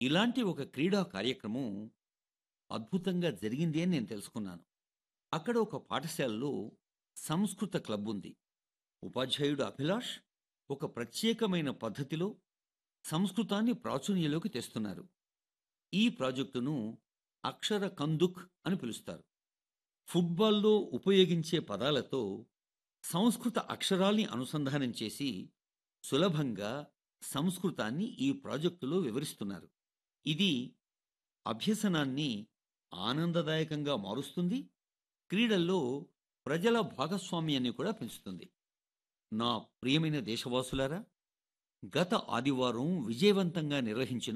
ఇలాంటి ఒక క్రీడా కార్యక్రమం అద్భుతంగా జరిగింది అని నేను తెలుసుకున్నాను అక్కడ ఒక పాఠశాలలో సంస్కృత క్లబ్ ఉంది ఉపాధ్యాయుడు అభిలాష్ ఒక ప్రత్యేకమైన పద్ధతిలో సంస్కృతాన్ని ప్రాచుర్యంలోకి తెస్తున్నారు ఈ ప్రాజెక్టును అక్షర కందుక్ అని పిలుస్తారు ఫుట్బాల్లో ఉపయోగించే పదాలతో సంస్కృత అక్షరాల్ని అనుసంధానం చేసి సులభంగా సంస్కృతాన్ని ఈ ప్రాజెక్టులో వివరిస్తున్నారు ఇది అభ్యసనాన్ని ఆనందదాయకంగా మారుస్తుంది క్రీడల్లో ప్రజల భాగస్వామ్యాన్ని కూడా పెంచుతుంది నా ప్రియమైన దేశవాసులారా గత ఆదివారం విజయవంతంగా నిర్వహించిన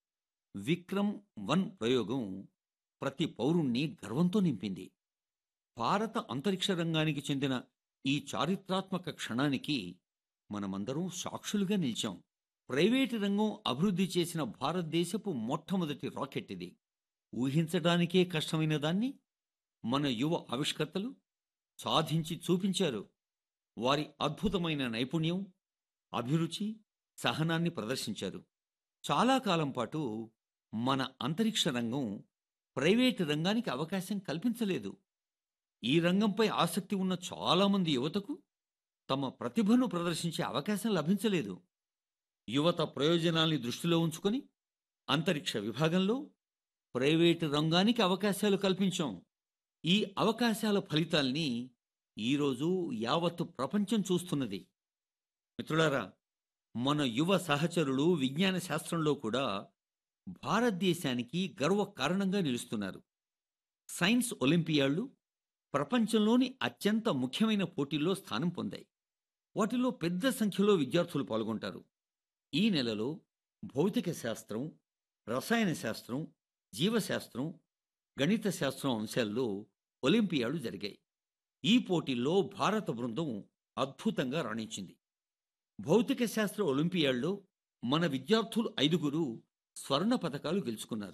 విక్రమ్ వన్ ప్రయోగం ప్రతి పౌరుణ్ణి గర్వంతో నింపింది భారత అంతరిక్ష రంగానికి చెందిన ఈ చారిత్రాత్మక క్షణానికి మనమందరం సాక్షులుగా నిలిచాం ప్రైవేటు రంగం అభివృద్ధి చేసిన భారతదేశపు మొట్టమొదటి రాకెట్ ఇది ఊహించడానికే కష్టమైన దాన్ని మన యువ ఆవిష్కర్తలు సాధించి చూపించారు వారి అద్భుతమైన నైపుణ్యం అభిరుచి సహనాన్ని ప్రదర్శించారు చాలా కాలం పాటు మన అంతరిక్ష రంగం ప్రైవేటు రంగానికి అవకాశం కల్పించలేదు ఈ రంగంపై ఆసక్తి ఉన్న చాలామంది యువతకు తమ ప్రతిభను ప్రదర్శించే అవకాశం లభించలేదు యువత ప్రయోజనాల్ని దృష్టిలో ఉంచుకొని అంతరిక్ష విభాగంలో ప్రైవేటు రంగానికి అవకాశాలు కల్పించాం ఈ అవకాశాల ఫలితాల్ని ఈరోజు యావత్తు ప్రపంచం చూస్తున్నది మిత్రులారా మన యువ సహచరులు విజ్ఞాన శాస్త్రంలో కూడా భారతదేశానికి గర్వ కారణంగా నిలుస్తున్నారు సైన్స్ ఒలింపియాడ్లు ప్రపంచంలోని అత్యంత ముఖ్యమైన పోటీల్లో స్థానం పొందాయి వాటిలో పెద్ద సంఖ్యలో విద్యార్థులు పాల్గొంటారు ఈ నెలలో భౌతిక శాస్త్రం రసాయన శాస్త్రం జీవశాస్త్రం గణిత శాస్త్రం అంశాల్లో ఒలింపియాడు జరిగాయి ఈ పోటీల్లో భారత బృందం అద్భుతంగా రాణించింది భౌతిక శాస్త్ర ఒలింపియాడ్లో మన విద్యార్థులు ఐదుగురు స్వర్ణ పతకాలు గెలుచుకున్నారు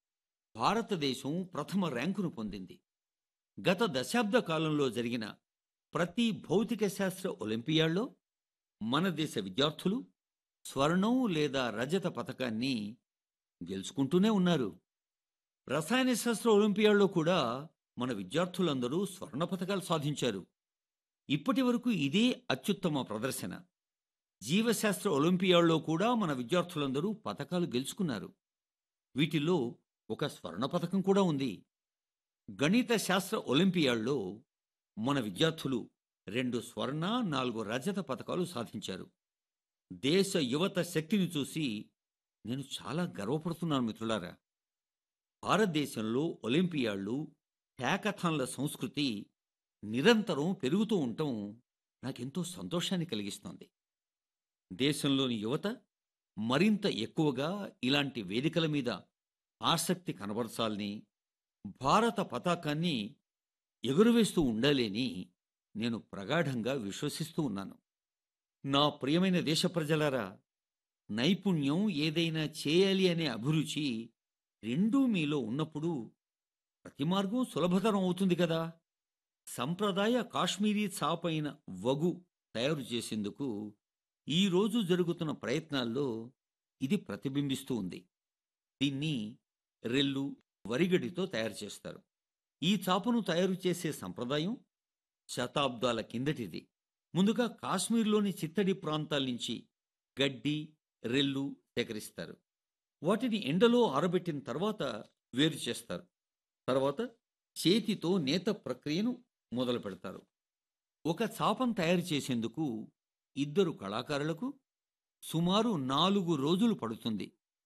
భారతదేశం ప్రథమ ర్యాంకును పొందింది గత దశాబ్ద కాలంలో జరిగిన ప్రతి భౌతిక శాస్త్ర ఒలింపియాడ్లో మన దేశ విద్యార్థులు స్వర్ణం లేదా రజత పతకాన్ని గెలుచుకుంటూనే ఉన్నారు రసాయన శాస్త్ర ఒలింపియాడ్లో కూడా మన విద్యార్థులందరూ స్వర్ణ పతకాలు సాధించారు ఇప్పటి వరకు ఇదే అత్యుత్తమ ప్రదర్శన జీవశాస్త్ర ఒలింపియాడ్లో కూడా మన విద్యార్థులందరూ పతకాలు గెలుచుకున్నారు వీటిల్లో ఒక స్వర్ణ పతకం కూడా ఉంది గణిత శాస్త్ర ఒలింపియాడ్లో మన విద్యార్థులు రెండు స్వర్ణ నాలుగు రజత పతకాలు సాధించారు దేశ యువత శక్తిని చూసి నేను చాలా గర్వపడుతున్నాను మిత్రులారా భారతదేశంలో ఒలింపియాడ్లు హ్యాకథాన్ల సంస్కృతి నిరంతరం పెరుగుతూ ఉండటం నాకెంతో సంతోషాన్ని కలిగిస్తోంది దేశంలోని యువత మరింత ఎక్కువగా ఇలాంటి వేదికల మీద ఆసక్తి కనబరచాలని భారత పతాకాన్ని ఎగురవేస్తూ ఉండాలి అని నేను ప్రగాఢంగా విశ్వసిస్తూ ఉన్నాను నా ప్రియమైన దేశ ప్రజలారా నైపుణ్యం ఏదైనా చేయాలి అనే అభిరుచి రెండూ మీలో ఉన్నప్పుడు ప్రతి మార్గం సులభతరం అవుతుంది కదా సంప్రదాయ కాశ్మీరీ చాపైన వగు తయారు చేసేందుకు ఈరోజు జరుగుతున్న ప్రయత్నాల్లో ఇది ప్రతిబింబిస్తూ ఉంది దీన్ని రెల్లు వరిగడితో తయారు చేస్తారు ఈ చాపను తయారు చేసే సంప్రదాయం శతాబ్దాల కిందటిది ముందుగా కాశ్మీర్లోని చిత్తడి ప్రాంతాల నుంచి గడ్డి రెల్లు సేకరిస్తారు వాటిని ఎండలో ఆరబెట్టిన తర్వాత వేరు చేస్తారు తర్వాత చేతితో నేత ప్రక్రియను మొదలు పెడతారు ఒక చాపను తయారు చేసేందుకు ఇద్దరు కళాకారులకు సుమారు నాలుగు రోజులు పడుతుంది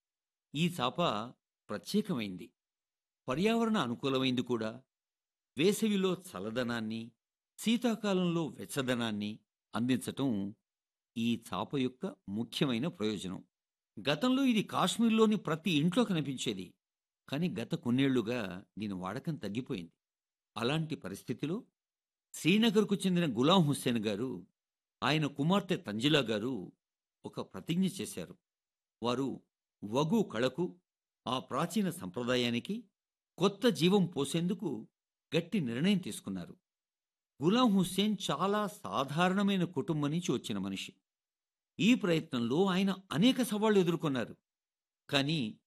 ఈ చాప ప్రత్యేకమైంది పర్యావరణ అనుకూలమైంది కూడా వేసవిలో చల్లదనాన్ని శీతాకాలంలో వెచ్చదనాన్ని అందించటం ఈ చాప యొక్క ముఖ్యమైన ప్రయోజనం గతంలో ఇది కాశ్మీర్లోని ప్రతి ఇంట్లో కనిపించేది కానీ గత కొన్నేళ్లుగా దీని వాడకం తగ్గిపోయింది అలాంటి పరిస్థితిలో శ్రీనగర్కు చెందిన గులాం హుస్సేన్ గారు ఆయన కుమార్తె తంజిలా గారు ఒక ప్రతిజ్ఞ చేశారు వారు వగు కళకు ఆ ప్రాచీన సంప్రదాయానికి కొత్త జీవం పోసేందుకు గట్టి నిర్ణయం తీసుకున్నారు గులాం హుస్సేన్ చాలా సాధారణమైన కుటుంబం నుంచి వచ్చిన మనిషి ఈ ప్రయత్నంలో ఆయన అనేక సవాళ్లు ఎదుర్కొన్నారు కానీ